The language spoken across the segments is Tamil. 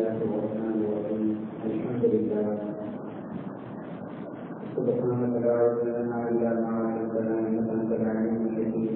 الله الرحمن الرحيم الحمد لله سبحانك لا علم لنا الا ما علمتنا انك انت العليم الحكيم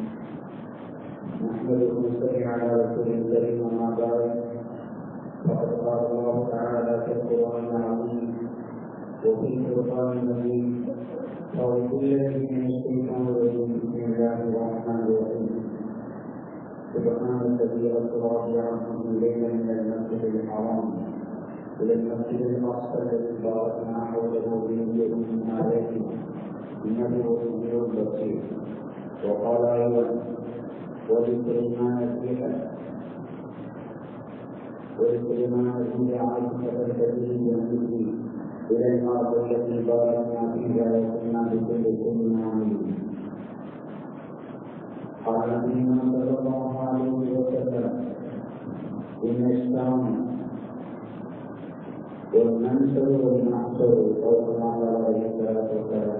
نحمده ونصلي على رسول الكريم اما بعد فقد قال الله تعالى في القران العظيم وفي القران المجيد أعوذ بالله من الشيطان الرجيم بسم الله الرحمن الرحيم سبحان الذي أسرى بعبده ليلا من المسجد الحرام إلى المسجد الأقصى الذي باركنا حوله لنريه من آياته إنه هو السميع البصير وقال أيضا ولسليمان ريحا ولسليمان الريح عاصفة تجري بأمره إلى الأرض التي باركنا فيها وكنا بكل شيء عالمين قال النبي صلى الله عليه وسلم إن الشام والمنشر والمحشر أو كما قال عليه الصلاة والسلام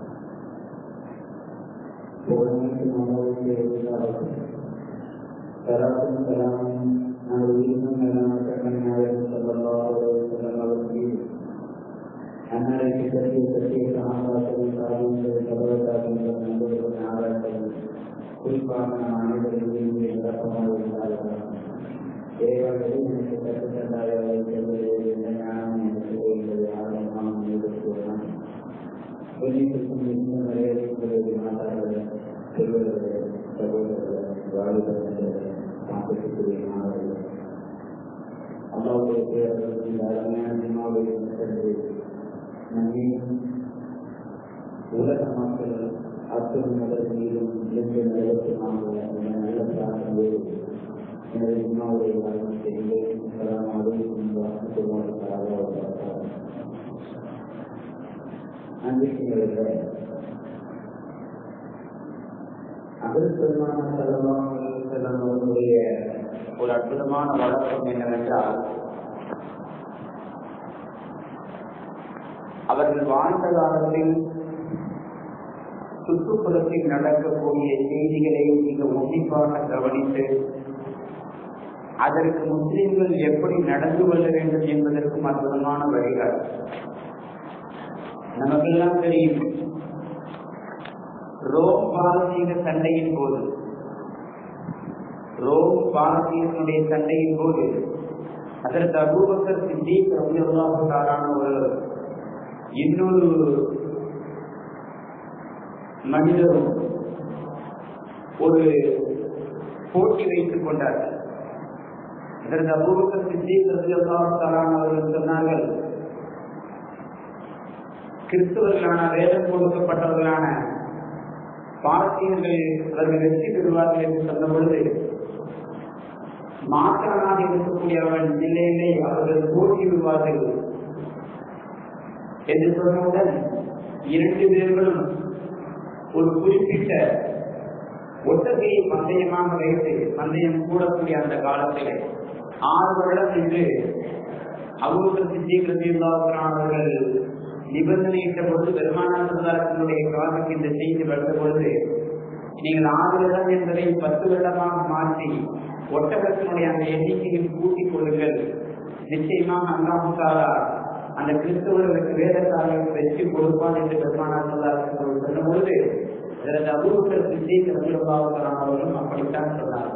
புகழ்மிக்க மனோவிலே உண்டாகும் சராசன் கலாமும் நடுவீரும் மேலான கண்ணையாளர் சொல்லலாம் அவர்கள் அன்னாருக்கு சத்திய சத்திய சமாதாசம் காரியங்கள் சபதத்தார்கள் நண்பர்கள் ஆராய்ச்சி குறிப்பாக நம் அனைவரும் விளக்கமாக இருந்தார்கள் இறைவர்கள் எனக்கு கற்றுத்தந்தாரை செல்வது எந்த ஞானம் எனக்கு என்பதை ஆழமாக நினைவுறுத்துவதுதான் வெளியிட்டிருக்கும் இந்த மரியாதைக்குரிய மாதாக்கள் செல்வர்கள் சகோதரர்கள் வாலிபர்கள் மாற்றத்துக்குரிய மாணவர்கள் அல்லாவுடைய பேரர்கள் இந்த அருமையான சினிமாவை சென்று நம்மையும் உலக மக்கள் அத்தனை நலத்திலும் இலங்கை நிலத்தினாக இந்த நல்ல பிரார்த்தனையோடு எனது சினிமாவுடைய வாழ்க்கை செய்கிறேன் அதாவது வாக்குவாதமாக அன்பிக்கிறவர்கள அபிர்சமான செலவாக அவர்களுடைய ஒரு அற்புதமான வழக்கம் என்னவென்றால் அவர்கள் வாழ்ந்த காலத்தில் சுற்றுப்புறத்தில் நடக்கக்கூடிய செய்திகளை மிக உன்னிப்பாக கவனித்து அதற்கு முஸ்லிம்கள் எப்படி நடந்து கொள்ள வேண்டும் என்பதற்கும் அற்புதமான வழிகள் நமக்கெல்லாம் தெரியும் ரோம் பாரசீக சண்டையின் போது ரோம் பாரசீகனுடைய சண்டையின் போது அதற்கு அபூபக்கர் சித்திக் ரவியுல்லாஹாரான ஒரு இன்னொரு மனிதரும் ஒரு போட்டி வைத்துக் கொண்டார்கள் அதற்கு அபூபக்கர் சித்திக் ரவியுல்லாஹாரான அவர்கள் சொன்னார்கள் கிறிஸ்தவர்களான வேதம் கொடுக்கப்பட்டவர்களான பாரசீகர்கள் அவர்கள் வெற்றி பெறுவார்கள் என்று சொன்ன பொழுது மாற்றனாக இருக்கக்கூடியவர்கள் இல்லை இல்லை அவர்கள் போட்டி விடுவார்கள் என்று சொன்னவுடன் இரண்டு பேர்களும் ஒரு குறிப்பிட்ட ஒட்டகையை பந்தயமாக வைத்து பந்தயம் கூடக்கூடிய அந்த காலத்திலே ஆறு வருடம் என்று அவ்வளவு சித்திகிறவர்கள் நிபந்தனையிட்ட பொழுது பெருமானாசனுடைய காலத்துக்கு இந்த செய்தி வந்த பொழுது நீங்கள் ஆறு வருடம் என்பதை பத்து வருடமாக மாற்றி ஒட்டகத்தினுடைய அந்த எண்ணிக்கையில் கூட்டிக் கொள்ளுங்கள் நிச்சயமாக அல்லாமுக்காரா அந்த கிறிஸ்தவர்களுக்கு வேதத்தாரையும் வெற்றி கொடுப்பான் என்று பெருமானாசன் சொன்ன பொழுது இதற்கு அபூபக்கர் சித்திக் அவர்களும் அப்படித்தான் சொன்னார்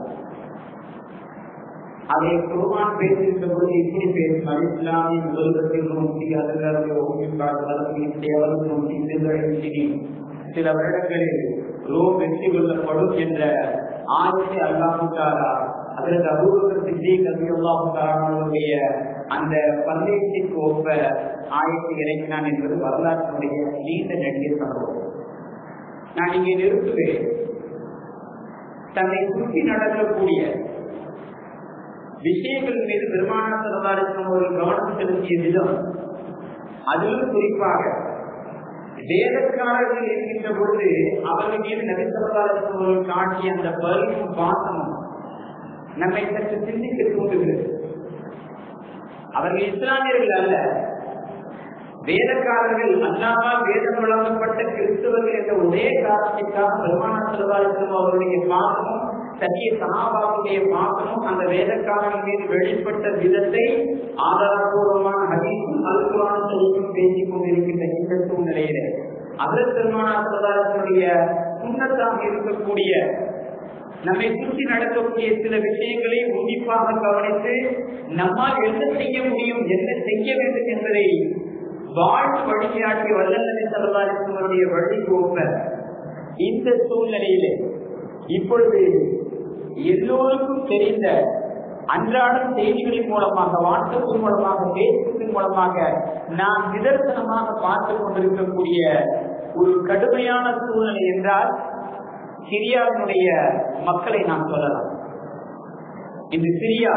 அதை குருமான் பேசியிருந்த போது எப்படி பேசும் அலிஸ்லாமிய முதல்வத்தில் நோக்கி அதனுடைய ஓமிப்பாளர்கள் நோக்கி சிந்தனை சில வருடங்களில் ரோம் வெற்றி கொள்ளப்படும் என்ற ஆட்சி அல்லாமுக்காரா அதற்கு அபூபக்கர் சித்தி கல்வியுல்லாமுக்காரனுடைய அந்த பந்தயத்திற்கு ஒப்ப ஆயத்தை இறங்கினான் என்பது வரலாற்றினுடைய நீண்ட நெடிய சம்பவம் நான் இங்கே நிறுத்துவேன் தன்னை சுற்றி நடக்கக்கூடிய விஷயங்கள் மீது பெருமான சரதாரிசம் ஒரு கவனம் செலுத்திய விதம் அதிலும் குறிப்பாக வேதக்காரர்கள் இருக்கின்ற பொழுது அவர்கள் மீது நபிசரதாரிசம் அவர்கள் காட்டிய அந்த பரிவும் பாசமும் நம்மை சற்று சிந்திக்க தூண்டுகிறது அவர்கள் இஸ்லாமியர்கள் அல்ல வேதக்காரர்கள் அல்லாமல் வேதம் வழங்கப்பட்ட கிறிஸ்தவர்கள் என்ற ஒரே காரணத்திற்காக பெருமான சரதாரிசம் அவருடைய பாசமும் சத்திய சகாபாவுடைய பாசமும் அந்த வேதக்காரர்கள் மீது வெளிப்பட்ட விதத்தை ஆதாரபூர்வமான ஹதீஸும் அல்குரான் செய்யும் பேசிக் கொண்டிருக்கின்ற இந்த சூழ்நிலையில அதர் பெருமானாசனுடைய சுண்ணத்தாக இருக்கக்கூடிய நம்மை சுற்றி நடக்கக்கூடிய சில விஷயங்களை உன்னிப்பாக கவனித்து நம்மால் என்ன செய்ய முடியும் என்ன செய்ய வேண்டும் என்பதை வாழ்த்து வழிகாட்டிய வல்லநபி சல்லாசனுடைய வழிகோப்ப இந்த சூழ்நிலையிலே இப்பொழுது எல்லோருக்கும் தெரிந்த அன்றாடம் செய்திகளின் மூலமாக வாட்ஸ்அப் மூலமாக பேஸ்புக்கின் மூலமாக நாம் நிதர்சனமாக பார்த்துக் கொண்டிருக்கக்கூடிய ஒரு கடுமையான சூழ்நிலை என்றால் சிரியாவினுடைய மக்களை நாம் சொல்லலாம் இந்த சிரியா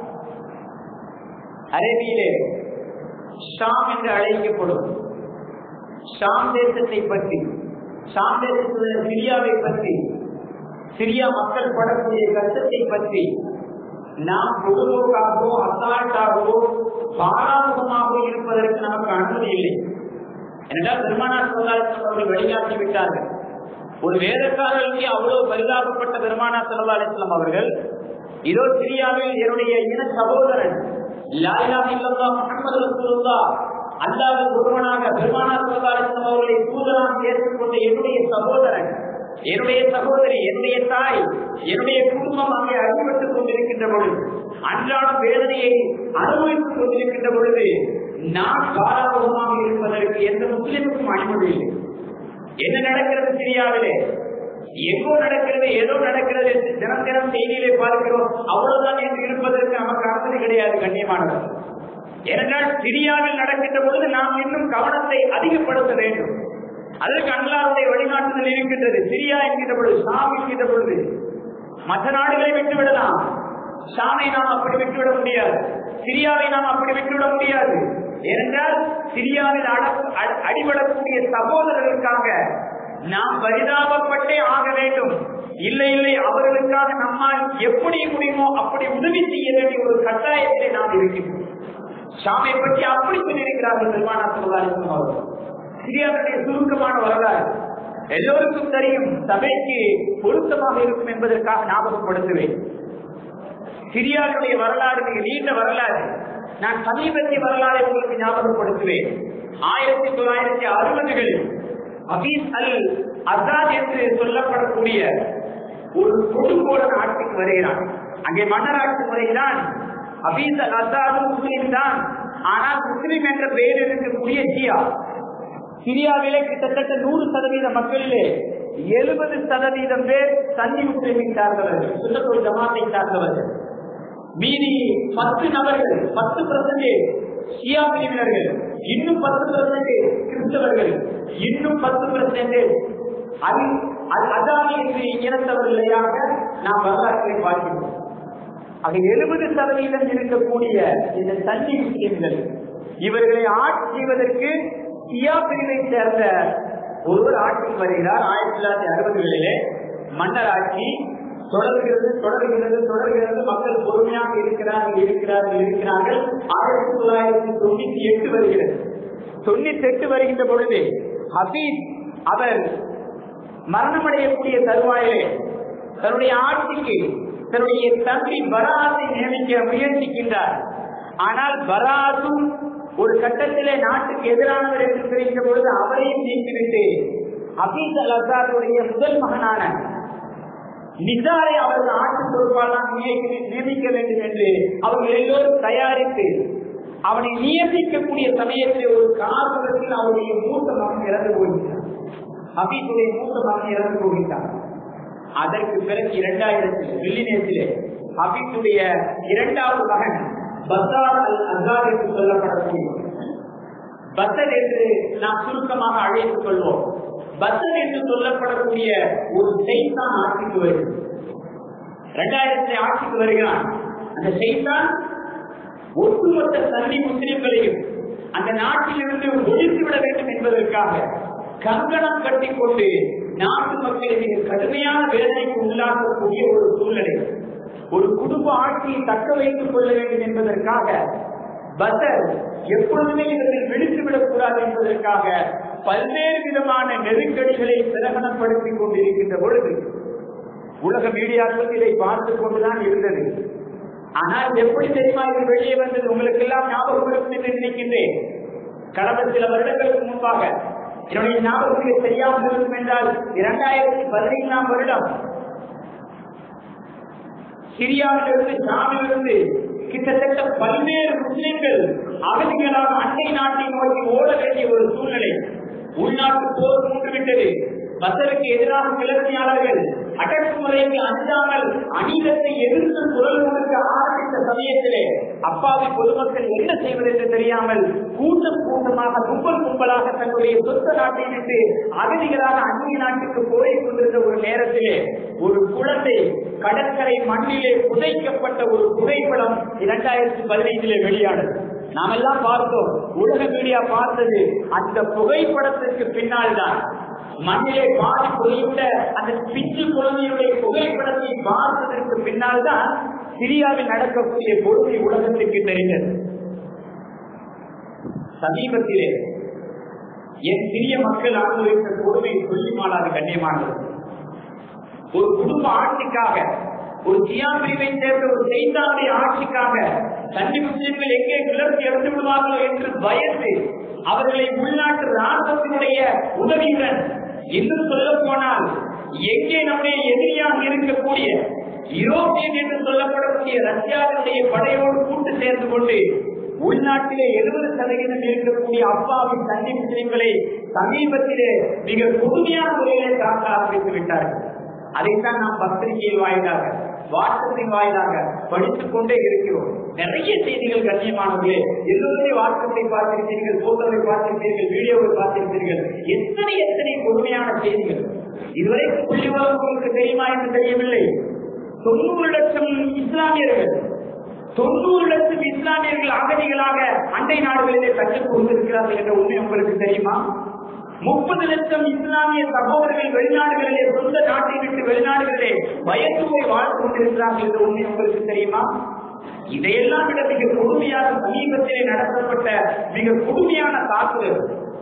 அரேபியிலே ஷாம் என்று அழைக்கப்படும் ஷாம் தேசத்தை பற்றி ஷாம் தேசத்தில் சிரியாவை பற்றி சிரியா மக்கள் படக்கூடிய கஷ்டத்தை பற்றி நாம் பொதுபோக்காகவோ அசால்ட்டாகவோ பாராமுகமாகவோ இருப்பதற்கு நமக்கு அனுமதி இல்லை என்றால் பெருமானார் சொல்லாசம் அவர்கள் வழிகாட்டி விட்டார்கள் ஒரு வேதக்காரர்களுக்கு அவ்வளவு பரிதாபப்பட்ட பெருமானா சல்லா அலிஸ்லாம் அவர்கள் இதோ சிரியாவில் என்னுடைய இன சகோதரன் லாயிலா இல்லல்லா முகமது ரசூலுல்லா அல்லாத ஒருவனாக பெருமானா சல்லா அலிஸ்லாம் அவர்களை தூதராக ஏற்றுக்கொண்ட என்னுடைய சகோதரன் என்னுடைய சகோதரி என்னுடைய தாய் என்னுடைய குடும்பம் அங்கே அடிபட்டுக் கொண்டிருக்கின்ற பொழுது அன்றாடம் வேதனையை அனுபவித்துக் கொண்டிருக்கின்ற பொழுது நான் காலாபகமாக இருப்பதற்கு எந்த முஸ்லிமுக்கும் அனுமதி இல்லை என்ன நடக்கிறது சிரியாவிலே எங்கோ நடக்கிறது ஏதோ நடக்கிறது தினம் தினம் செய்தியிலே பார்க்கிறோம் அவ்வளவுதான் என்று இருப்பதற்கு நமக்கு அனுமதி கிடையாது கண்ணியமானவர் ஏனென்றால் சிரியாவில் நடக்கின்ற பொழுது நாம் இன்னும் கவனத்தை அதிகப்படுத்த வேண்டும் அதற்கு அல்லாருடைய வழிகாட்டுதல் இருக்கின்றது சிரியா என்கின்ற பொழுது ஷாம் என்கின்ற பொழுது மற்ற நாடுகளை விட்டுவிடலாம் ஷாமை நாம் அப்படி விட்டுவிட முடியாது சிரியாவை நாம் அப்படி விட்டுவிட முடியாது ஏனென்றால் சிரியாவில் அடிபடக்கூடிய சகோதரர்களுக்காக நாம் பரிதாபப்பட்டே ஆக வேண்டும் இல்லை இல்லை அவர்களுக்காக நம்மால் எப்படி முடியுமோ அப்படி உதவி செய்ய வேண்டிய ஒரு கட்டாயத்திலே நாம் இருக்கின்றோம் ஷாமை பற்றி அப்படி சொல்லியிருக்கிறார்கள் பெருமானா சொல்லலாம் அவர்கள் சிரியாவுடைய சுருக்கமான வரலாறு எல்லோருக்கும் தெரியும் சபைக்கு பொருத்தமாக இருக்கும் என்பதற்காக ஞாபகப்படுத்துவேன் சிரியாவுடைய வரலாறு மிக நீண்ட வரலாறு நான் சமீபத்திய வரலாறை உங்களுக்கு ஞாபகப்படுத்துவேன் ஆயிரத்தி தொள்ளாயிரத்தி அறுபதுகளில் அபீஸ் அல் அசாத் என்று சொல்லப்படக்கூடிய ஒரு கொடுங்கோலன் ஆட்சிக்கு வருகிறான் அங்கே மன்னராட்சி முறைதான் அபீஸ் அல் அசாது முஸ்லிம் தான் ஆனால் முஸ்லிம் என்ற பெயர் இருக்கக்கூடிய ஜியா சிரியாவிலே கிட்டத்தட்ட நூறு சதவீத மக்களிலே எழுபது சதவீதம் பேர் தண்ணி முஸ்லிமை சார்ந்தவர்கள் சுண்ணத்தோடு ஜமாத்தை சார்ந்தவர்கள் மீதி பத்து நபர்கள் பத்து பர்சன்டேஜ் ஷியா பிரிவினர்கள் இன்னும் பத்து பர்சன்டேஜ் கிறிஸ்தவர்கள் இன்னும் பத்து பர்சன்டேஜ் அதானி என்று இனத்தவர்களையாக நாம் வரலாற்றை பார்க்கிறோம் ஆக எழுபது சதவீதம் இருக்கக்கூடிய இந்த தண்ணி முஸ்லிம்கள் இவர்களை ஆட்சி செய்வதற்கு ஷியா பிரிவை சேர்ந்த ஒருவர் ஆட்சிக்கு வருகிறார் ஆயிரத்தி தொள்ளாயிரத்தி அறுபதுகளிலே மன்னர் ஆட்சி தொடர்கிறது தொடர்கிறது தொடர்கிறது மக்கள் பொறுமையாக இருக்கிறார்கள் இருக்கிறார்கள் இருக்கிறார்கள் ஆயிரத்தி தொள்ளாயிரத்தி தொண்ணூத்தி எட்டு வருகிறது தொண்ணூத்தி எட்டு வருகின்ற பொழுது ஹபீஸ் அவர் மரணமடையக்கூடிய தருவாயிலே தன்னுடைய ஆட்சிக்கு தன்னுடைய தம்பி பராத்தை நியமிக்க முயற்சிக்கின்றார் ஆனால் பராத்தும் ஒரு கட்டத்திலே நாட்டுக்கு எதிரானவர் என்று தெரிந்த பொழுது அவரையும் நீக்கிவிட்டு ஹபீஸ் அல் அசாதுடைய முதல் மகனான நிசாரை அவர்கள் ஆட்சி பொறுப்பாளர் நியமிக்க வேண்டும் என்று அவர்கள் எல்லோரும் தயாரித்து அவனை நியமிக்கக்கூடிய சமயத்தில் ஒரு காரணத்தில் அவருடைய மூத்த மகன் இறந்து போகின்றார் ஹபீஸுடைய மூத்த மகன் இறந்து போகின்றார் அதற்கு பிறகு இரண்டாயிரத்தில் மில்லினேசிலே ஹபீஸுடைய இரண்டாவது மகன் பசார் அல் அசார் என்று சொல்லப்படக்கூடிய பசர் என்று நாம் சுருக்கமாக அழைத்துக் கொள்வோம் பசர் என்று சொல்லப்படக்கூடிய ஒரு செய்தான் ஆட்சிக்கு வருகிறது இரண்டாயிரத்தி ஆட்சிக்கு வருகிறான் அந்த செய்தான் ஒட்டுமொத்த தண்ணி முஸ்லிம்களையும் அந்த நாட்டிலிருந்து ஒழித்து விட வேண்டும் என்பதற்காக கங்கணம் கட்டிக்கொண்டு நாட்டு மக்களை மிக கடுமையான வேதனைக்கு உள்ளாக்கக்கூடிய ஒரு சூழ்நிலை ஒரு குடும்ப ஆட்சியை தக்க வைத்துக் கொள்ள வேண்டும் என்பதற்காக பசர் எப்பொழுதுமே இவர்கள் விழித்துவிடக் கூடாது என்பதற்காக பல்வேறு விதமான நெருக்கடிகளை பிரகடனப்படுத்திக் கொண்டிருக்கின்ற பொழுது உலக மீடியாக்கள் இதை பார்த்துக் கொண்டுதான் இருந்தது ஆனால் எப்படி தெரியுமா இது வெளியே வந்தது உங்களுக்கு எல்லாம் இருக்கின்றேன் கடந்த சில வருடங்களுக்கு முன்பாக என்னுடைய ஞாபகத்துக்கு தெரியாமல் இருக்கும் என்றால் இரண்டாயிரத்தி பதினைந்தாம் வருடம் சிரியாவிலிருந்து ஷாமிலிருந்து கிட்டத்தட்ட பல்வேறு முஸ்லிம்கள் அகதிகளாக அண்டை நாட்டை நோக்கி ஓட வேண்டிய ஒரு சூழ்நிலை உள்நாட்டு போர் மூன்றுவிட்டது பசருக்கு எதிராக கிளர்ச்சியாளர்கள் அடக்குமுறைக்கு அஞ்சாமல் அநீதத்தை எதிர்த்து குரல் கொடுக்க ஆரம்பித்த சமயத்திலே அப்பாவி பொதுமக்கள் என்ன செய்வது என்று தெரியாமல் கூட்டம் கூட்டமாக கும்பல் கும்பலாக தன்னுடைய சொந்த நாட்டை விட்டு அகதிகளாக அந்நிய நாட்டுக்கு போய் கொண்டிருந்த ஒரு நேரத்திலே ஒரு குழந்தை கடற்கரை மண்ணிலே புதைக்கப்பட்ட ஒரு புகைப்படம் இரண்டாயிரத்தி பதினைந்திலே வெளியானது நாம் எல்லாம் பார்த்தோம் உலக மீடியா பார்த்தது அந்த புகைப்படத்திற்கு பின்னால் தான் மண்ணிலே பாதி புதையுள்ள அந்த பிச்சு குழந்தையுடைய புகைப்படத்தை பார்த்ததற்கு பின்னால் தான் சிரியாவில் நடக்கக்கூடிய கொடுமை உலகத்திற்கு தெரிந்தது சமீபத்திலே என் சிறிய மக்கள் அனுபவித்த கொடுமை சொல்லி மாறாது கண்ணியமானது ஒரு குடும்ப ஆட்சிக்காக ஒரு ஜியா பிரிவை சேர்ந்த ஒரு செய்தாருடைய ஆட்சிக்காக தண்ணி முஸ்லிம்கள் எங்கே கிளர்ச்சி எடுத்து விடுவார்களோ என்று பயந்து அவர்களை உள்நாட்டு ராணுவத்தினுடைய உதவியுடன் இன்னும் சொல்ல போனால் எங்கே நம்முடைய எதிரியாக இருக்கக்கூடிய யூரோப்பியன் என்று சொல்லப்படக்கூடிய ரஷ்யாவினுடைய படையோடு கூட்டு சேர்ந்து கொண்டு உள்நாட்டிலே எழுபது சதவீதம் இருக்கக்கூடிய அப்பாவின் தண்ணி முஸ்லிம்களை சமீபத்திலே மிக கொடுமையான முறையிலே தாக்க ஆரம்பித்து விட்டார்கள் அதைத்தான் நாம் பத்திரிகையில் வாயிலாக வாட்ஸ்அப்பின் வாயிலாக படித்துக் கொண்டே இருக்கிறோம் நிறைய செய்திகள் கண்ணியமானவர்களே எல்லோருமே வாட்ஸ்அப்பை பார்த்திருப்பீர்கள் போட்டோவை பார்த்திருப்பீர்கள் வீடியோவை பார்த்திருப்பீர்கள் எத்தனை எத்தனை கொடுமையான செய்திகள் இதுவரை புள்ளி உங்களுக்கு தெரியுமா என்று தெரியவில்லை தொண்ணூறு லட்சம் இஸ்லாமியர்கள் தொண்ணூறு லட்சம் இஸ்லாமியர்கள் அகதிகளாக அண்டை நாடுகளிலே கற்றுக் கொண்டிருக்கிறார்கள் என்ற உண்மை உங்களுக்கு தெரியுமா முப்பது லட்சம் இஸ்லாமிய சகோதரர்கள் வெளிநாடுகளிலே சொந்த நாட்டை விட்டு வெளிநாடுகளிலே பயத்துவை வாழ்ந்து கொண்டிருக்கிறார்கள் என்ற உண்மை உங்களுக்கு தெரியுமா இதையெல்லாம் விட மிக கொடுமையாக சமீபத்திலே நடத்தப்பட்ட மிக கொடுமையான தாக்குதல்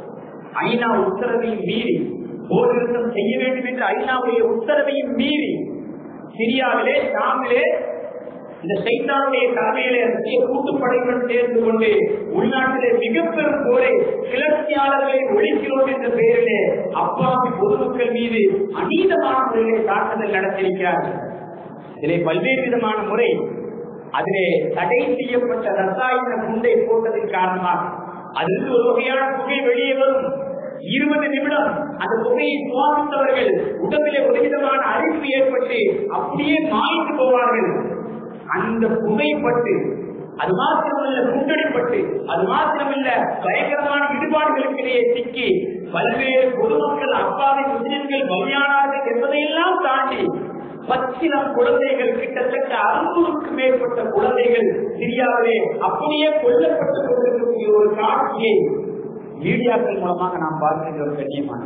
ஐநா உத்தரவையும் மீறி போர் நிறுத்தம் செய்ய வேண்டும் என்று ஐநாவுடைய உத்தரவையும் மீறி சிரியாவிலே ஷாமிலே இந்த சைத்தானுடைய தலைமையிலே ரஷ்ய கூட்டுப்படையுடன் சேர்ந்து கொண்டு உள்நாட்டிலே மிக பெரும் போரை கிளர்ச்சியாளர்களை ஒழிக்கிறோம் என்ற பெயரிலே அப்பாவி பொதுமக்கள் மீது அநீதமான முறையிலே தாக்குதல் நடத்தியிருக்கிறார்கள் இதிலே பல்வேறு விதமான முறை அதிலே தடை செய்யப்பட்ட ரசாயன குண்டை போட்டதன் காரணமாக அதிலிருந்து ஒரு வகையான புகை வெளியே வரும் இருபது நிமிடம் அந்த புகையை சுவாசித்தவர்கள் உடம்பிலே ஒரு விதமான அரிப்பு ஏற்பட்டு அப்படியே மாய்ந்து போவார்கள் அந்த புகைப்பட்டு அது மாத்திரமல்ல குண்டடிப்பட்டு அது மாத்திரமல்ல பயங்கரமான இடுபாடுகளுக்கு இடையே சிக்கி பல்வேறு பொதுமக்கள் அப்பாவி முஸ்லிம்கள் பலியானார்கள் என்பதையெல்லாம் தாண்டி பச்சிலம் குழந்தைகள் கிட்டத்தட்ட அறுநூறுக்கு மேற்பட்ட குழந்தைகள் சிரியாவிலே அப்படியே கொல்லப்பட்டுக் கொண்டிருக்கக்கூடிய ஒரு காட்சியை மீடியாக்கள் மூலமாக நாம் பார்க்கின்றோம் கண்ணியமான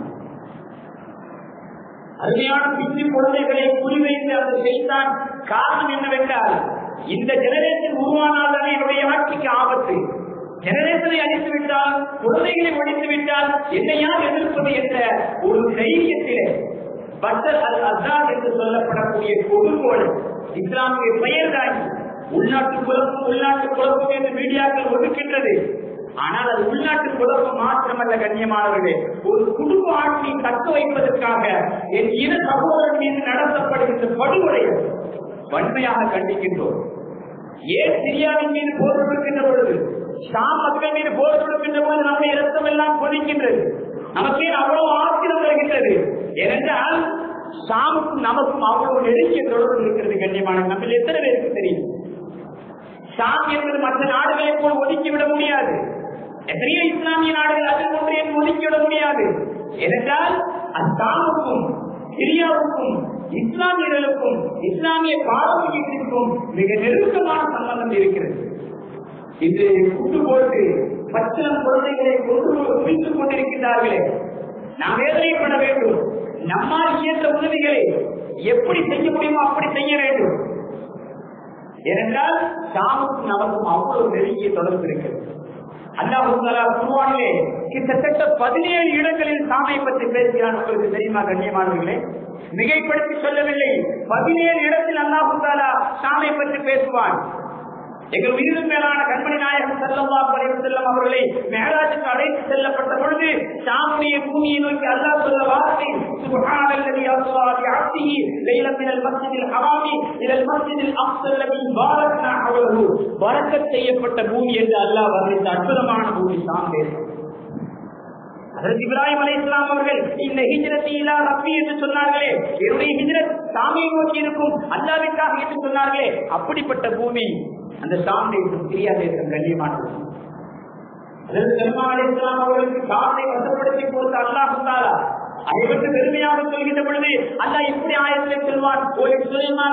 அருமையான பிச்சு குழந்தைகளை குறிவைத்து அந்த செய்தான் காரணம் என்னவென்றால் இந்த ஜெனரேஷன் உருவானால்தான் என்னுடைய ஆட்சிக்கு ஆபத்து ஜெனரேஷனை அழித்து விட்டால் குழந்தைகளை ஒழித்து விட்டால் என்னை யார் எதிர்ப்பது என்ற ஒரு தைரியத்திலே பட்டர் அல் அசாத் என்று சொல்லப்படக்கூடிய கொடுங்கோல் இஸ்லாமிய பெயர் தாங்கி உள்நாட்டு குழப்பம் உள்நாட்டு குழப்பம் என்று மீடியாக்கள் ஒதுக்கின்றது ஆனால் அது உள்நாட்டு குழப்பம் மாத்திரமல்ல கண்ணியமானவர்களே ஒரு குடும்ப ஆட்சியை தக்க வைப்பதற்காக என் இரு சகோதரன் மீது நடத்தப்படுகின்ற படுகொலையை வன்மையாக கண்டிக்கின்றோம் ஏன் சிரியாவின் மீது போர் தொடுக்கின்ற பொழுது ஷாம் மக்கள் மீது போர் தொடுக்கின்ற பொழுது நம்முடைய இரத்தம் எல்லாம் கொதிக்கின்றது நமக்கு ஏன் அவ்வளவு ஆத்திரம் வருகின்றது ஏனென்றால் ஷாமுக்கும் நமக்கும் அவ்வளவு நெருங்கிய தொடர்பு இருக்கிறது கண்ணியமான நம்ம எத்தனை பேருக்கு தெரியும் ஷாம் என்பது மற்ற நாடுகளை போல் ஒதுக்கிவிட முடியாது எத்தனையோ இஸ்லாமிய நாடுகள் அதில் ஒன்றை ஒதுக்கிவிட முடியாது ஏனென்றால் அஸ்தாமுக்கும் சிரியாவுக்கும் இஸ்லாமியர்களுக்கும் இஸ்லாமிய பாரம்பரியத்திற்கும் மிக நெருக்கமான சம்பந்தம் இருக்கிறது இது கூட்டு போட்டு பச்சளம் குழந்தைகளை கொண்டு குவித்துக் கொண்டிருக்கிறார்களே நாம் வேதனைப்பட வேண்டும் நம்மால் இயன்ற உதவிகளை எப்படி செய்ய முடியுமோ அப்படி செய்ய வேண்டும் ஏனென்றால் சாமுக்கும் நமக்கும் அவ்வளவு நெருங்கிய தொடர்பு இருக்கிறது அல்லாஹாலே கிட்டத்தட்ட பதினேழு இடங்களில் சாமை பற்றி பேசுகிறான் உங்களுக்கு தெரியுமா கண்ணியமானவர்களே மிகைப்படுத்தி சொல்லவில்லை பதினேழு இடத்தில் அல்லாஹாலா சாமை பற்றி பேசுவான் எங்கள் உயிரும் மேலான கண்மணி நாயகம் செல்லவா படைவு செல்லம் அவர்களை மேராஜுக்கு அழைத்து செல்லப்பட்ட பொழுது சாமுடைய பூமியை நோக்கி அல்லாஹ் சொல்ல வார்த்தை சுப்ஹானல்லதி அஸ்ரா பிஅப்திஹி லைலத் மினல் மஸ்ஜிதில் ஹராமி இலல் மஸ்ஜிதில் அக்ஸா அல்லதி பாரக்னா ஹவலஹு பரக்கத் செய்யப்பட்ட பூமி என்று அல்லாஹ் வர்ணித்த அற்புதமான பூமி சாம் தேசம் அதற்கு இப்ராஹிம் அலை இஸ்லாம் அவர்கள் இந்த ஹிஜ்ரத்தி இலா ரப்பி என்று சொன்னார்களே என்னுடைய ஹிஜ்ரத் சாமியை நோக்கி இருக்கும் அல்லாவிற்காக என்று சொன்னார்களே அப்படிப்பட்ட பூமி அந்த சாம் தேசம் சிரியா தேசம் கண்ணியமானது அதற்கு பெருமாள் அலை இஸ்லாம் அவர்களுக்கு காத்தை வசப்படுத்தி கொடுத்த அல்லாஹ் தாலா அதை பற்றி பெருமையாக சொல்கின்ற பொழுது அல்லாஹ் எப்படி ஆயத்தில் சொல்வான் ஒரு சுயமான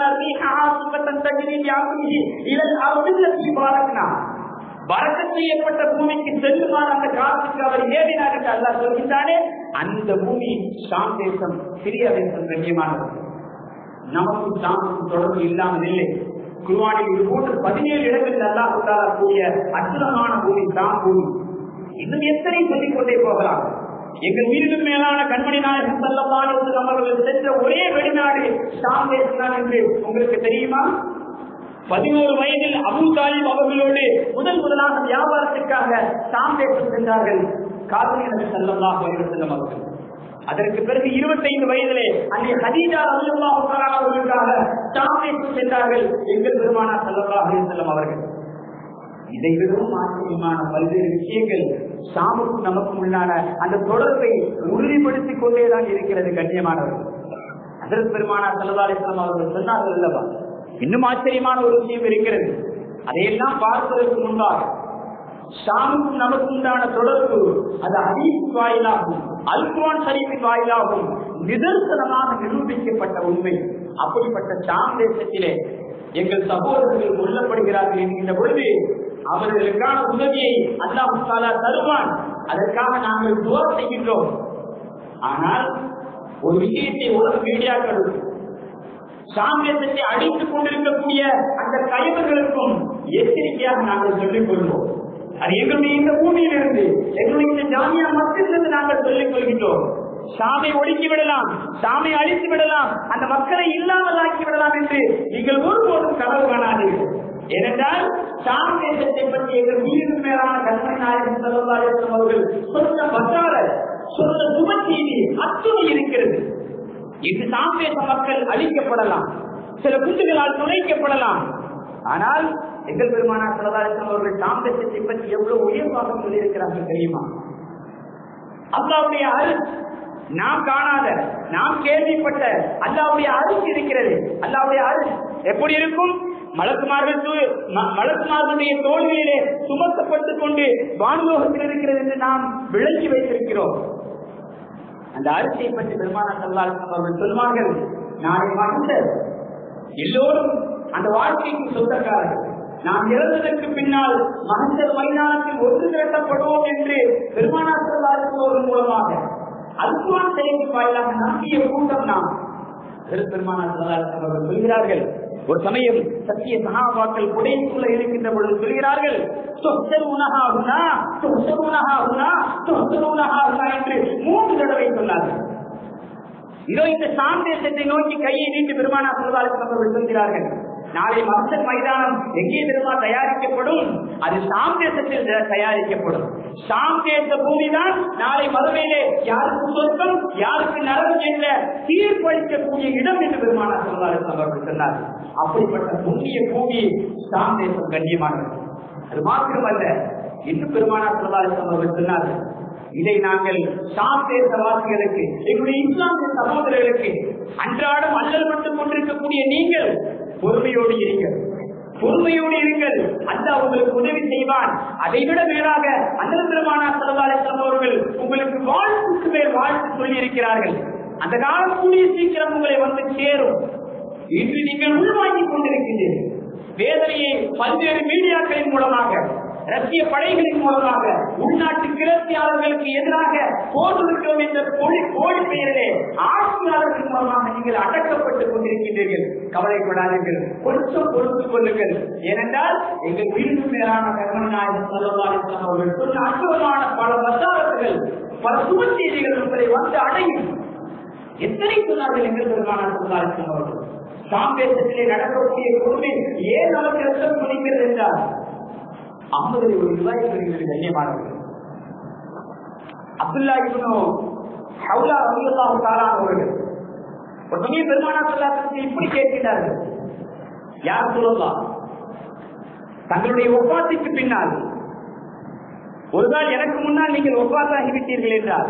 இதன் அவர்களுக்கு பாரக்னா வரக்க செய்யப்பட்ட பூமிக்கு செல்லுமாறு அந்த காலத்துக்கு அவர் ஏறினார் என்று அல்லா சொல்கின்றானே அந்த பூமி ஷாம் தேசம் சிறிய தேசம் கண்ணியமானது நமக்கும் ஷாமுக்கும் தொடர்பு இல்லாமல் இல்லை குருவானில் இது போன்று பதினேழு இடங்களில் அல்லா கூடிய அற்புதமான பூமி ஷாம் பூமி இன்னும் எத்தனை சொல்லிக் கொண்டே போகலாம் எங்கள் வீடு மேலான கண்மணி நாயகம் செல்லமான அவர்கள் சென்ற ஒரே வெளிநாடு ஷாம் தேசம் என்று உங்களுக்கு தெரியுமா பதினோரு வயதில் அபு தாலிப் அவர்களோடு முதல் முதலாக வியாபாரத்திற்காக சாம் தேசம் சென்றார்கள் காதலினர் செல்லமாக செல்லும் அவர்கள் அதற்கு பிறகு இருபத்தைந்து வயதிலே அங்கே ஹதீஜா அல்லாஹ் அவர்களுக்காக சாம் தேசம் சென்றார்கள் எங்கள் பெருமானா செல்லல்லாஹ் செல்லும் அவர்கள் இதை விடவும் ஆச்சரியமான பல்வேறு விஷயங்கள் சாமுக்கும் நமக்கும் உள்ளான அந்த தொடர்பை உறுதிப்படுத்திக் கொண்டேதான் இருக்கிறது கண்ணியமானவர்கள் அதற்கு பெருமானா செல்லதாலேஸ்வரம் அவர்கள் சொன்னார்கள் அல்லவா இன்னும் ஆச்சரியமான ஒரு விஷயம் இருக்கிறது அதையெல்லாம் பார்ப்பதற்கு முன்பாக ஷாமுக்கும் நமக்கு உண்டான தொடர்பு அது ஹதீஸ் வாயிலாகும் அல்குவான் ஷரீஃபின் வாயிலாகும் நிதர்சனமாக நிரூபிக்கப்பட்ட உண்மை அப்படிப்பட்ட ஷாம் தேசத்திலே எங்கள் சகோதரர்கள் கொல்லப்படுகிறார்கள் என்கின்ற பொழுது அவர்களுக்கான உதவியை அல்லாஹு தாலா தருவான் அதற்காக நாங்கள் துவா செய்கின்றோம் ஆனால் ஒரு விஷயத்தை உலக மீடியாக்களும் சாமியத்தை அடித்துக் கொண்டிருக்கக்கூடிய அந்த கைவர்களுக்கும் எச்சரிக்கையாக நாங்கள் சொல்லிக் கொள்வோம் அது எங்களுடைய இந்த பூமியில் இருந்து எங்களுடைய இந்த ஜாமியா மக்களிலிருந்து நாங்கள் சொல்லிக் கொள்கின்றோம் சாமை ஒடுக்கி விடலாம் சாமை அழித்து விடலாம் அந்த மக்களை இல்லாமல் ஆக்கி விடலாம் என்று நீங்கள் ஒருபோதும் கனவு காணாதீர்கள் ஏனென்றால் சாம் தேசத்தை பற்றி எங்கள் உயிருக்கு மேலான கண்மணி நாயகம் செல்வதாலேசம் அவர்கள் சொன்ன பற்றார சொன்ன சுப செய்தி அத்துணை இருக்கிறது இன்று சாம் தேச மக்கள் அழிக்கப்படலாம் சில குண்டுகளால் துணைக்கப்படலாம் ஆனால் எங்கள் பெருமானா சரதாரிசன் அவர்கள் சாம் தேசத்தை பற்றி எவ்வளவு உயர்வாக சொல்லியிருக்கிறார்கள் தெரியுமா அல்லாவுடைய அருள் நாம் காணாத நாம் கேள்விப்பட்ட அல்லாவுடைய அருள் இருக்கிறது அல்லாவுடைய அருள் எப்படி இருக்கும் மலக்குமார்கள் மலக்குமார்களுடைய தோல்வியிலே சுமத்தப்பட்டுக் கொண்டு வானுலோகத்தில் இருக்கிறது என்று நாம் விளக்கி வைத்திருக்கிறோம் அந்த அரிசியை பற்றி பெருமான சல்லால் அவர்கள் சொல்வார்கள் நாளை மகந்தர் எல்லோரும் அந்த வாழ்க்கைக்கு சொந்தக்காரர்கள் நாம் இறந்ததற்கு பின்னால் மகந்தர் மைதானத்தில் ஒன்று திரட்டப்படுவோம் என்று பெருமானா சல்லால் மூலமாக அல்குவான் செய்தி வாயிலாக நம்பிய கூட்டம் நாம் பெருமானா சல்லால் அவர்கள் சொல்கிறார்கள் ஒரு சமயம் சத்திய சகாபாக்கள் குடைக்குள்ள இருக்கின்ற பொழுது சொல்கிறார்கள் என்று மூன்று தடவை சொன்னார்கள் இதோ இந்த சாந்தேசத்தை நோக்கி கையை நீட்டி பெருமானா சொல்வார்கள் அவர்கள் சொல்கிறார்கள் நாளை மக்சன் மைதானம் எங்கே பெருமா தயாரிக்கப்படும் அது சாம் தேசத்தில் தயாரிக்கப்படும் சாம் தேச பூமி தான் நாளை மறுமையிலே யாருக்கு சொர்க்கம் யாருக்கு நரகம் என்ற தீர்ப்பளிக்கக்கூடிய இடம் என்று பெருமானா சொல்வார்கள் அவர்கள் சொன்னார் அப்படிப்பட்ட புண்ணிய பூமி சாம் தேசம் கண்ணியமானது அது மாத்திரமல்ல இன்னும் பெருமானா சொல்வார்கள் அவர்கள் சொன்னார்கள் இதை நாங்கள் சாம் தேச வாசிகளுக்கு எங்களுடைய இஸ்லாமிய சகோதரர்களுக்கு அன்றாடம் அல்லல் பட்டுக் கொண்டிருக்கக்கூடிய நீங்கள் பொறுமையோடு இருங்கள் பொறுமையோடு இருங்கள் அந்த உங்களுக்கு உதவி செய்வான் அதை விட மேலாக அந்த பெருமானா செலவாளர் அவர்கள் உங்களுக்கு வாழ்த்துக்கு மேல் வாழ்த்து சொல்லி இருக்கிறார்கள் அந்த காலம் கூடிய சீக்கிரம் உங்களை வந்து சேரும் இன்று நீங்கள் உள்வாங்கிக் கொண்டிருக்கின்றீர்கள் வேதனையை பல்வேறு மீடியாக்களின் மூலமாக ரஷ்ய படைகளின் மூலமாக உள்நாட்டு கிளர்ச்சியாளர்களுக்கு எதிராக போர் இருக்கிறோம் என்ற போலி போலி பெயரிலே ஆட்சியாளர்கள் மூலமாக நீங்கள் அடக்கப்பட்டுக் கொண்டிருக்கின்றீர்கள் கவலைப்படாதீர்கள் கொஞ்சம் பொறுத்துக் கொள்ளுங்கள் ஏனென்றால் எங்கள் வீடு மேலான கர்மணி நாயகம் சொல்லலாம் அவர்கள் சொன்ன அற்புதமான பல வசாரத்துகள் பல சுப செய்திகள் உங்களை வந்து அடையும் எத்தனை சொன்னார்கள் எங்கள் பெருமான சொன்னார்கள் அவர்கள் சாம்பேசத்திலே நடக்கக்கூடிய கொடுமை ஏன் நமக்கு ரத்தம் குடிக்கிறது என்றால் ஐம்பது ஒரு ரூபாய் பெறுகிறது கண்ணியமானவர்கள் அப்துல்லா இப்னு ஹவுலா ரலியல்லாஹு தஆலா அவர்கள் ஒரு சமயம் பெருமானா ஸல்லல்லாஹு இப்படி கேட்கிறார்கள் யார் சொல்லலாம் தங்களுடைய ஒப்பாத்துக்கு பின்னால் ஒரு நாள் எனக்கு முன்னால் நீங்கள் ஒப்பாத்தாகிவிட்டீர்கள் என்றால்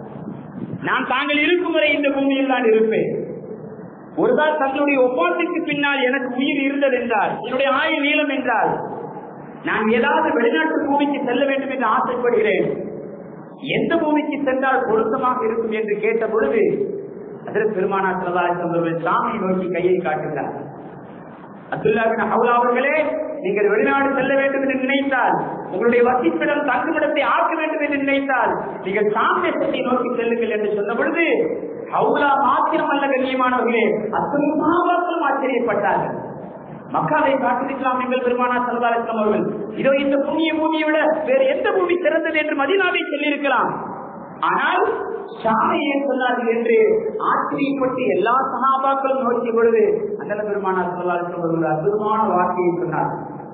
நான் தாங்கள் இருக்கும் வரை இந்த பூமியில் தான் இருப்பேன் ஒரு நாள் தங்களுடைய ஒப்பாத்துக்கு பின்னால் எனக்கு உயிர் இருந்தது என்றால் என்னுடைய ஆயுள் நீளம் என்றால் நான் ஏதாவது வெளிநாட்டு பூமிக்கு செல்ல வேண்டும் என்று ஆசைப்படுகிறேன் எந்த பூமிக்கு சென்றால் பொருத்தமாக இருக்கும் என்று கேட்ட பொழுது அதற்கு பெருமானா அவர்கள் சாமியை நோக்கி கையை காட்டுகிறார் அப்துல்லாவின் ஹவுலா அவர்களே நீங்கள் வெளிநாடு செல்ல வேண்டும் என்று நினைத்தால் உங்களுடைய வசிப்பிடம் தங்குமிடத்தை ஆக்க வேண்டும் என்று நினைத்தால் நீங்கள் சாமியத்தை நோக்கி செல்லுங்கள் என்று சொன்ன பொழுது ஹவுலா மாத்திரம் அல்ல கண்ணியமானவர்களே அத்தனை மகாபாரதம் ஆச்சரியப்பட்டார்கள் மக்காவை காட்டிருக்கலாம் எங்கள் பெருமானா சல்லாஸ்லாம் அவர்கள் இதோ இந்த பூமியை பூமியை விட வேறு எந்த பூமி சிறந்தது என்று மதினாவை சொல்லியிருக்கலாம் ஆனால் ஷாமையை சொன்னார்கள் என்று ஆச்சரியப்பட்டு எல்லா சகாபாக்களும் நோக்கிய பொழுது அந்த பெருமானா சல்லாஸ்லாம் அவர்கள் அற்புதமான வார்த்தையை சொன்னார்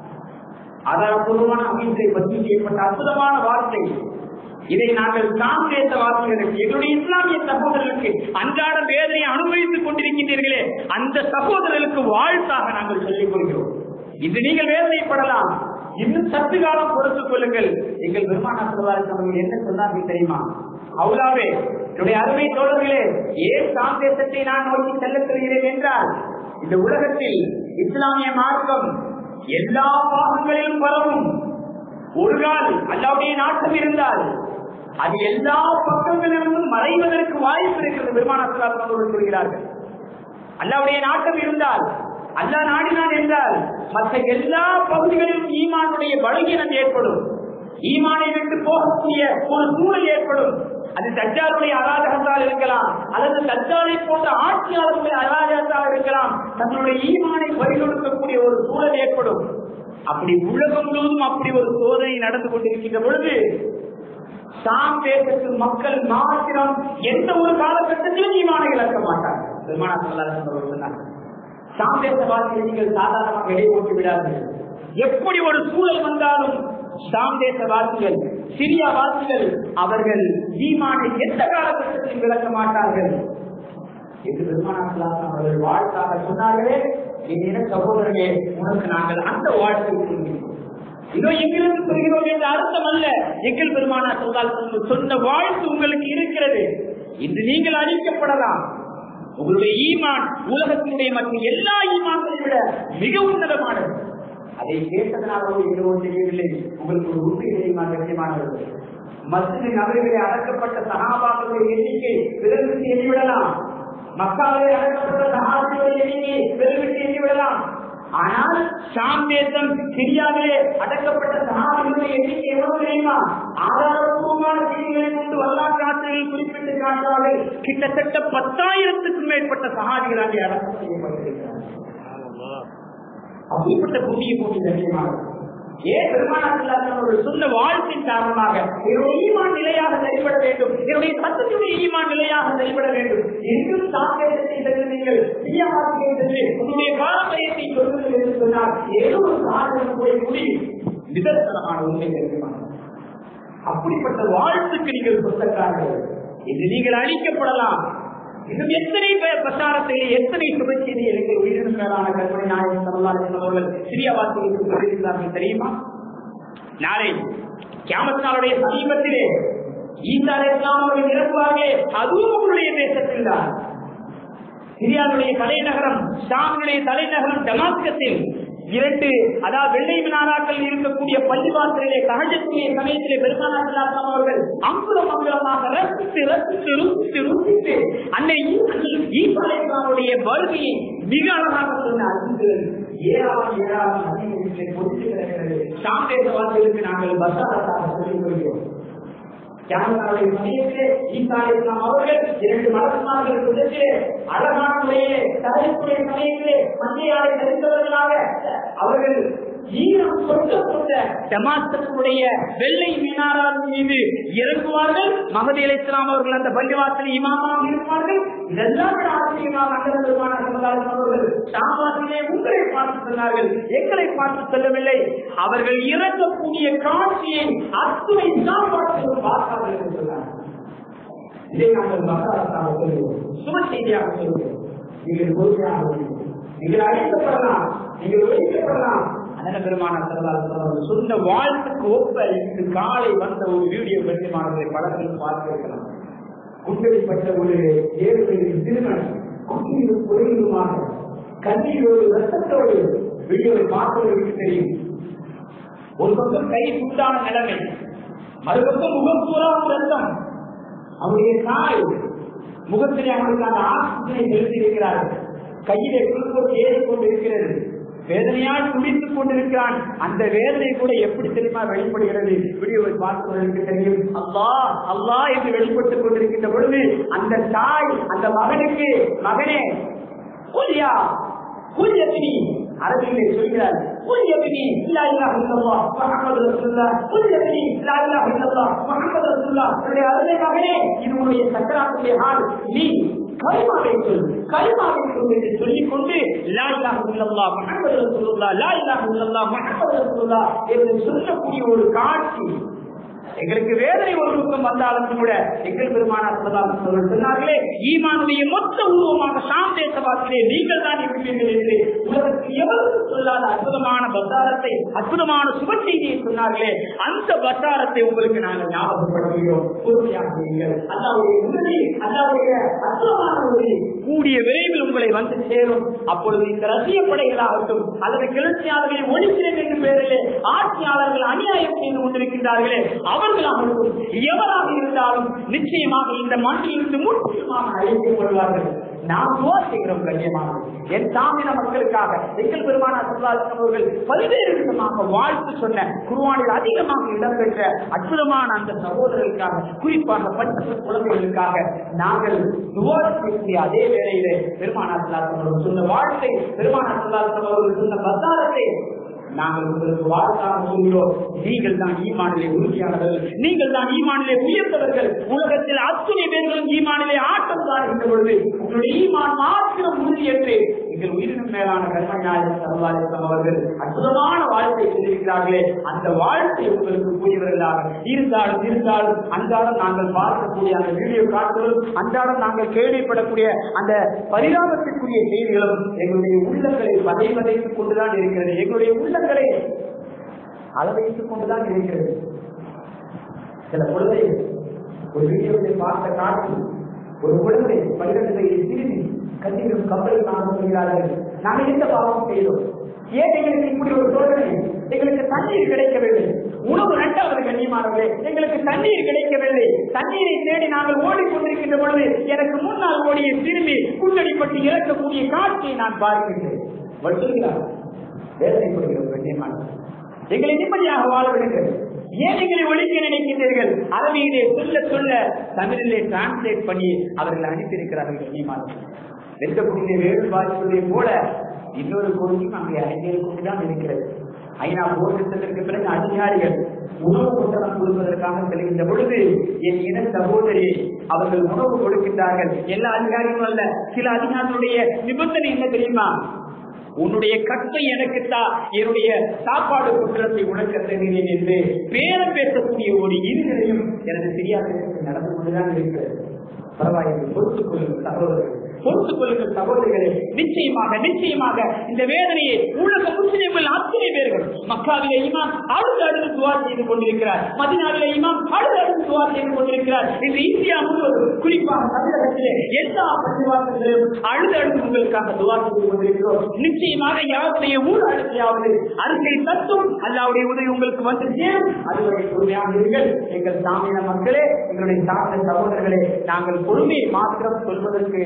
ஆதாரபூர்வமான அமைச்சை பற்றி செய்யப்பட்ட அற்புதமான வார்த்தை இதை நாங்கள் தாம் பேச வார்த்தைகளுக்கு எங்களுடைய இஸ்லாமிய சகோதரர்களுக்கு அன்றாட வேதனை அனுபவித்துக் கொண்டிருக்கின்றீர்களே அந்த சகோதரர்களுக்கு வாழ்த்தாக நாங்கள் சொல்லிக் கொள்கிறோம் இது நீங்கள் வேதனைப்படலாம் இன்னும் சத்து காலம் பொறுத்துக் கொள்ளுங்கள் எங்கள் பெருமானா அவர்கள் என்ன சொன்னார்கள் தெரியுமா அவுலாவே என்னுடைய அருமை தோழர்களே ஏன் தாம் தேசத்தை நான் நோக்கி செல்லச் சொல்கிறேன் என்றால் இந்த உலகத்தில் இஸ்லாமிய மார்க்கம் எல்லா பாகங்களிலும் பரவும் ஒரு கால் அல்லாவுடைய நாட்டம் இருந்தால் அது எல்லா பக்கங்களிலிருந்தும் மறைவதற்கு வாய்ப்பு இருக்கிறது பெருமானார் சொல்கிறார்கள் அல்லாவுடைய நாட்டம் இருந்தால் அல்லா நாடினான் என்றால் மற்ற எல்லா பகுதிகளிலும் ஈமானுடைய பலகீனம் ஏற்படும் ஈமானை விட்டு போகக்கூடிய ஒரு சூழல் ஏற்படும் அது தஜ்ஜாருடைய அராஜகத்தால் இருக்கலாம் அல்லது தஜ்ஜாலை போன்ற ஆட்சியாளர்களுடைய அராஜகத்தால் இருக்கலாம் தங்களுடைய ஈமானை பறிகொடுக்கக்கூடிய ஒரு சூழல் ஏற்படும் அப்படி உலகம் முழுவதும் அப்படி ஒரு சோதனை நடந்து கொண்டிருக்கின்ற பொழுது சாம் தேசத்து மக்கள் மாத்திரம் எந்த ஒரு காலகட்டத்திலும் ஈமானை இழக்க மாட்டார்கள் பெருமானா சொன்னார் சாம் தேசவாசியை நீங்கள் சாதாரணமாக இடை போட்டு விடாதீர்கள் எப்படி ஒரு சூழல் வந்தாலும் சாம் தேசவாசிகள் சிரியா வாசிகள் அவர்கள் ஈமானை எந்த காலகட்டத்திலும் விளக்க மாட்டார்கள் என்று பெருமானார் அவர்கள் வாழ்த்தாக சொன்னார்களே என் சகோதரர்களே உனக்கு நாங்கள் அந்த வாழ்க்கை சொல்கிறோம் இதோ எங்கிருந்து சொல்கிறோம் என்ற அர்த்தம் அல்ல எங்கள் பெருமானா சொன்னால் சொன்ன வாழ்த்து உங்களுக்கு இருக்கிறது இன்று நீங்கள் அழிக்கப்படலாம் உங்களுடைய ஈமான் உலகத்தினுடைய மற்ற எல்லா ஈமான்களை விட மிக உன்னதமானது அதை கேட்டதனாலோ எங்கோ தெரியவில்லை உங்களுக்கு ஒரு உண்மை தெரியுமா நிச்சயமானது மத்திய நபர்களை அடக்கப்பட்ட சகாபாக்களுடைய எண்ணிக்கை விலகிட்டு எண்ணிவிடலாம் மக்காவிலே அடக்கப்பட்ட சகாபாக்களுடைய எண்ணிக்கை விலகிட்டு எண்ணிவிடலாம் ஆனால் ஷாம் தேசம் சிரியாவிலே அடக்கப்பட்ட சகாபாக்களுடைய எண்ணிக்கை எவ்வளவு தெரியுமா ஆதாரபூர்வமான செய்திகளை கொண்டு வரலாற்று ஆசிரியர்கள் குறிப்பிட்டு காட்டுவார்கள் கிட்டத்தட்ட பத்தாயிரத்துக்கும் மேற்பட்ட சகாதிகள் அங்கே அடக்கம் செய்யப்பட்டிருக்கிறார்கள் அப்படிப்பட்ட புண்ணிய பூமி தன்யமானது ஏன் பெருமானார் சொன்ன வாழ்த்தின் காரணமாக என்னுடைய ஈமான் நிலையாக செயல்பட வேண்டும் என்னுடைய சத்தத்துடைய ஈமான் நிலையாக செயல்பட வேண்டும் எங்கும் சாக்கியத்தை சென்று நீங்கள் தீயமாக்கியை சென்று உங்களுடைய பாரம்பரியத்தை சொல்லுங்கள் என்று சொன்னால் ஏதோ ஒரு காரணம் போய் முடியும் நிதர்சனமான உண்மை தெரியுமானது அப்படிப்பட்ட வாழ்த்துக்கு நீங்கள் சொந்தக்காரர்கள் இது நீங்கள் அழிக்கப்படலாம் இன்னும் எத்தனை பேர் பிரச்சாரத்திலே எத்தனை சுப செய்தியை எங்கள் உயிரினும் மேலான கற்பனை நாயகம் சரலாளர்கள் அவர்கள் சிறிய வார்த்தைகளுக்கு சொல்லியிருக்கிறார்கள் தெரியுமா நாளை கியாமத் நாளுடைய சமீபத்திலே ஈசா இஸ்லாம் அவர்கள் இறக்குவார்கள் அதுவும் உங்களுடைய தேசத்தில் தான் சிரியாவுடைய தலைநகரம் ஷாமுடைய தலைநகரம் டமாஸ்கத்தில் இரண்டு அதாவது வெள்ளை நாடாக்கள் இருக்கக்கூடிய பள்ளிவாசலிலே ககஜக்கூடிய சமயத்திலே பெருமானார் அவர்கள் அங்குலம் அங்குலமாக ரசித்து ரசித்து ருசித்து ருசித்து அன்னை ஈசாவுடைய வருகையை மிக அழகாக சொன்ன அறிஞர்கள் ஏராளம் ஏராளம் அதிகத்தை கொடுத்து கிடக்கிறது ஷாம் தேசவாசிகளுக்கு நாங்கள் பசாரத்தாக சொல்லிக் கொள்கிறோம் தியாகத்தாருடைய சமயத்திலே ஈசா இஸ்லாம் அவர்கள் இரண்டு மலர்மார்கள் இடத்திலே அழகான முறையிலே தலைப்புடைய சமயத்திலே மஞ்சையாலை தெரிந்தவர்களாக அவர்கள் ஈரம் சொந்த சொந்த டமாஸ்கத்துடைய வெள்ளை மினாராவின் மீது இறங்குவார்கள் மகதி அலி இஸ்லாம் அவர்கள் அந்த பள்ளிவாசல் இமாமாக இருப்பார்கள் இதெல்லாம் விட ஆச்சரியமாக அங்கரமான சமுதாயம் அவர்கள் ஷாபாத்திலே உங்களை பார்த்து சொன்னார்கள் எங்களை பார்த்து சொல்லவில்லை அவர்கள் இறங்கக்கூடிய காட்சியை அத்துணை சாப்பாட்டு பார்த்தார்கள் என்று சொன்னார்கள் இதை நாங்கள் மக்களாக சொல்லுவோம் சும செய்தியாக சொல்லுவோம் நீங்கள் பொறுமையாக சொல்லுவோம் நீங்கள் அழைக்கப்படலாம் நீங்கள் ஒழிக்கப்படலாம் அதன பெருமான சொந்த வாழ்த்துக்கு ஒப்ப இன்று காலை வந்த ஒரு வீடியோ பெருமானதை படத்தில் பார்த்திருக்கலாம் குண்டடிப்பட்ட ஒரு ஏழு பேரின் திருமணம் குட்டியிலும் குறையிலுமாக கண்ணீரோடு ரத்தத்தோடு வீடியோவை பார்த்தவர்களுக்கு தெரியும் ஒரு பக்கம் கை குண்டான நிலைமை மறுபக்கம் முகம் பூராவும் ரத்தம் அவருடைய தாய் முகத்திலே அவர்களுக்கு அந்த ஆக்சிஜனை செலுத்தியிருக்கிறார்கள் கையிலே குளுக்கோஸ் ஏறிக்கொண்டு இருக்கிறது வேதனையால் துடித்துக் கொண்டிருக்கிறான் அந்த வேதனை கூட எப்படி தெரியுமா வெளிப்படுகிறது வீடியோவை பார்ப்பவர்களுக்கு தெரியும் அல்லா அல்லா என்று வெளிப்பட்டுக் கொண்டிருக்கின்ற பொழுது அந்த தாய் அந்த மகனுக்கு மகனே கூலியா கூலியத்தினி அரபியிலே சொல்கிறார் கூலியத்தினி இல்லா இல்லா இல்லல்லா முஹம்மது ரசூலுல்லாஹ் கூலியத்தினி இல்லா இல்லா இல்லல்லா முஹம்மது ரசூலுல்லாஹ் என்னுடைய அருமை மகனே இது உன்னுடைய சக்கராத்துடைய ஹால் நீ கலிமாவை சொல் கலிமாவை சொல் என்று சொல்லிக் கொண்டு லா இலாஹ இல்லல்லாஹ் முஹம்மது ரசூலுல்லாஹ் லா இலாஹ இல்லல்லாஹ் முஹம்மது ரசூலுல்லாஹ் என்று சொல்லக்கூடிய ஒரு காட்சி எங்களுக்கு வேதனை ஒரு பக்கம் வந்தாலும் கூட எங்கள் பெருமானார் அவர்கள் சொன்னார்களே ஈமானுடைய மொத்த உருவமாக சாம் தேசவாசிலே நீங்கள் தான் இருப்பீர்கள் என்று உலகத்தில் எவ்வளவு சொல்லாத அற்புதமான பசாரத்தை அற்புதமான சுப செய்தியை சொன்னார்களே அந்த பசாரத்தை உங்களுக்கு நாங்கள் ஞாபகப்படுத்துகிறோம் பொறுமையாக இருங்கள் அல்லாவுடைய உறுதி அல்லாவுடைய அற்புதமான உறுதி கூடிய விரைவில் உங்களை வந்து சேரும் அப்பொழுது இந்த ரசிய படைகளாகட்டும் அல்லது கிளர்ச்சியாளர்களை ஒழிக்கிறேன் என்ற பெயரிலே ஆட்சியாளர்கள் அநியாயம் செய்து கொண்டிருக்கின்றார்களே அவர்களாகட்டும் எவராக இருந்தாலும் நிச்சயமாக இந்த மண்ணிலிருந்து முற்றிலுமாக அழைக்கப்படுவார்கள் நாம் துவா செய்கிறோம் கண்ணியமாக என் தாமின மக்களுக்காக எங்கள் பெருமான அவர்கள் பல்வேறு விதமாக வாழ்த்து சொன்ன குருவானில் அதிகமாக இடம்பெற்ற அற்புதமான அந்த சகோதரர்களுக்காக குறிப்பாக பட்ட குழந்தைகளுக்காக நாங்கள் துவா செய்யக்கூடிய அதே வேளையிலே பெருமானார் அவர்கள் சொன்ன வாழ்த்தை பெருமானார் அவர்கள் சொன்ன பசாரத்தை நாங்கள் உங்களுக்கு வாழ்த்தாக சொல்கிறோம் நீங்கள் தான் ஈமானிலே உறுதியானவர்கள் நீங்கள் தான் ஈமானிலே உயர்ந்தவர்கள் உலகத்தில் அத்துணை பேர்களும் ஈமானிலே ஆட்டம் காணுகின்ற பொழுது உங்களுடைய ஈமான் மாத்திரம் உறுதி என்று எங்கள் உயிரினும் மேலான கர்மநாயகம் சர்வாலயம் அவர்கள் அற்புதமான வாழ்க்கை சொல்லியிருக்கிறார்களே அந்த வாழ்க்கை உங்களுக்கு கூடியவர்களாக இருந்தாலும் இருந்தாலும் அன்றாடம் நாங்கள் பார்க்கக்கூடிய அந்த வீடியோ காட்சிகளும் அன்றாடம் நாங்கள் கேள்விப்படக்கூடிய அந்த பரிதாபத்திற்குரிய செய்திகளும் எங்களுடைய உள்ளங்களை பதை வதைத்துக் கொண்டுதான் இருக்கிறது எங்களுடைய உள்ளங்களை அளவைத்துக் கொண்டுதான் இருக்கிறது சில குழந்தை ஒரு வீடியோவை பார்த்த காட்சி ஒரு குழந்தை பன்னிரண்டு வயது சிறுமி கண்ணீரும் கப்பல் காண சொல்கிறார்கள் நாங்கள் எந்த பாவம் செய்தோம் ஏன் எங்களுக்கு இப்படி ஒரு சோதனை எங்களுக்கு தண்ணீர் கிடைக்கவில்லை உணவு இரண்டாவது கண்ணியமானவர்களே எங்களுக்கு தண்ணீர் கிடைக்கவில்லை தண்ணீரை தேடி நாங்கள் ஓடிக்கொண்டிருக்கின்ற பொழுது எனக்கு முன்னால் ஓடிய சிறுமி குண்டடிப்பட்டு இறக்கக்கூடிய காட்சியை நான் பார்க்கின்றேன் சொல்கிறார் வேதனைப்படுகிறோம் கண்ணியமானவர்கள் எங்களை நிம்மதியாக வாழ விடுங்கள் ஏன் எங்களை ஒழிக்க நினைக்கின்றீர்கள் அரபியிலே சொல்ல சொல்ல தமிழிலே டிரான்ஸ்லேட் பண்ணி அவர்கள் அனுப்பியிருக்கிறார்கள் கண்ணியமானவர்கள் வெள்ளக்கூடிய வேறு பாதிப்புடைய போல இன்னொரு கோரிக்கையும் அங்கே அறிஞர் கொண்டுதான் இருக்கிறது ஐநா போராட்டத்திற்கு பிறகு அதிகாரிகள் உணவு பொட்டலம் கொடுப்பதற்காக செல்கின்ற பொழுது என் இன சகோதரி அவர்கள் உணவு கொடுக்கின்றார்கள் எல்லா அதிகாரிகளும் அல்ல சில அதிகாரிகளுடைய நிபந்தனை என்ன தெரியுமா உன்னுடைய கற்பை எனக்குத்தா என்னுடைய சாப்பாடு குற்றத்தை உனக்கு தருகிறேன் என்று பேரம் பேசக்கூடிய ஒரு இருநிலையும் எனது தெரியாத நடந்து கொண்டுதான் இருக்கிறது பரவாயில்லை பொறுத்துக் கொள்ளுங்கள் சகோதரர்கள் பொறுத்துக் கொள்ளுங்கள் சகோதரிகளே நிச்சயமாக நிச்சயமாக இந்த வேதனையை உலக முஸ்லிம்கள் அத்தனை பேர்கள் மக்காவிலே இமாம் அடுத்து அடுத்து துவா செய்து கொண்டிருக்கிறார் மதினாவிலே இமாம் அடுத்து அடுத்து துவா செய்து கொண்டிருக்கிறார் இன்று இந்தியா முழுவதும் குறிப்பாக தமிழகத்திலே எல்லா பள்ளிவாசல்களிலும் அழுது அழுது உங்களுக்காக துவா செய்து கொண்டிருக்கிறோம் நிச்சயமாக யாருடைய ஊர் அழுத்தையாவது அறிக்கை தத்தும் அல்லாவுடைய உதவி உங்களுக்கு வந்து சேரும் அதுவரை பொறுமையாக இருங்கள் எங்கள் சாமியின மக்களே எங்களுடைய சாமிய சகோதரர்களே நாங்கள் பொறுமையை மாத்திரம் சொல்வதற்கு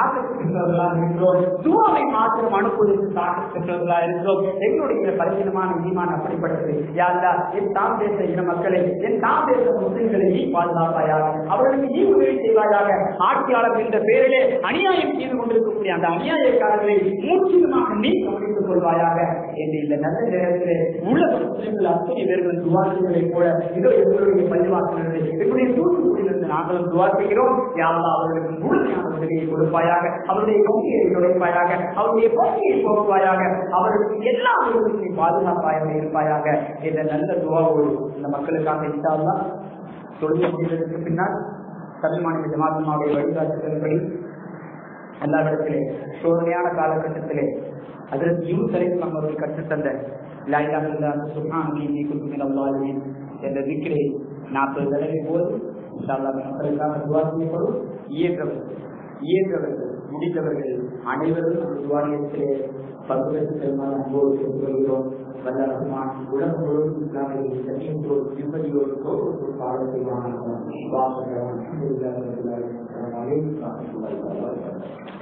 தாக்கத் பெற்றவர்களா இருக்கிறோம் துவாவை மாத்திரம் அனுப்புவதற்கு தாக்கத் பெற்றவர்களா இருக்கிறோம் எங்களுடைய பரிசீலமான ஈமான் அப்படிப்பட்டது யாருலா என் தாம் தேச இன மக்களை என் தாம் தேச முஸ்லிம்களை நீ பாதுகாப்பாயாக அவர்களுக்கு நீ உதவி செய்வாயாக ஆட்சியாளர் என்ற பெயரிலே அநியாயம் செய்து கொண்டிருக்கக்கூடிய அந்த அநியாயக்காரர்களை முற்றிலுமாக நீ கவனித்துக் கொள்வாயாக என்று இந்த நல்ல நேரத்திலே உலக முஸ்லிம்கள் அத்தனை பேர்களும் துவாசிகளை போல இதோ எங்களுடைய பள்ளிவாசல்களை எங்களுடைய தூத்துக்குடியிலிருந்து நாங்களும் துவா செய்கிறோம் யாரா அவர்களுக்கு முழுமையான உதவியை கொடுப்பாயாக அவருடைய கொங்கையை நுழைப்பாயாக அவருடைய கொங்கையை போக்குவாயாக அவர்களுக்கு எல்லா உதவியும் பாதுகாப்பாக இருப்பாயாக என்ற நல்ல துவாவோடு இந்த மக்களுக்காக இன்ஷால்லா தொழில் முடிந்ததற்கு பின்னால் தமிழ் மாநில ஜமாத்தமாவுடைய வழிகாட்டுதல்படி எல்லாவிடத்திலே சோதனையான காலகட்டத்திலே அதற்கு யூ தலைவர் அவர்கள் கற்றுத்தந்த லாயிலாக சுகாமி நீ குத்துமின் என்ற விக்கிரை நாற்பது தடவை போது மக்களுக்காக துவா செய்யப்படும் இயற்றவர்கள் இயற்றவர்கள் முடிந்தவர்கள் அனைவரும் அந்த துவாரியத்திலே பங்கு பெற்று செல்லுமாறு அன்போடு கேட்டுக்கொள்கிறோம் வல்ல ரஹ்மான் உலகம் முழுவதும் இஸ்லாமிய சத்தியத்தோடு நிம்மதியோடு தோற்றத்தோடு பாட செய்வான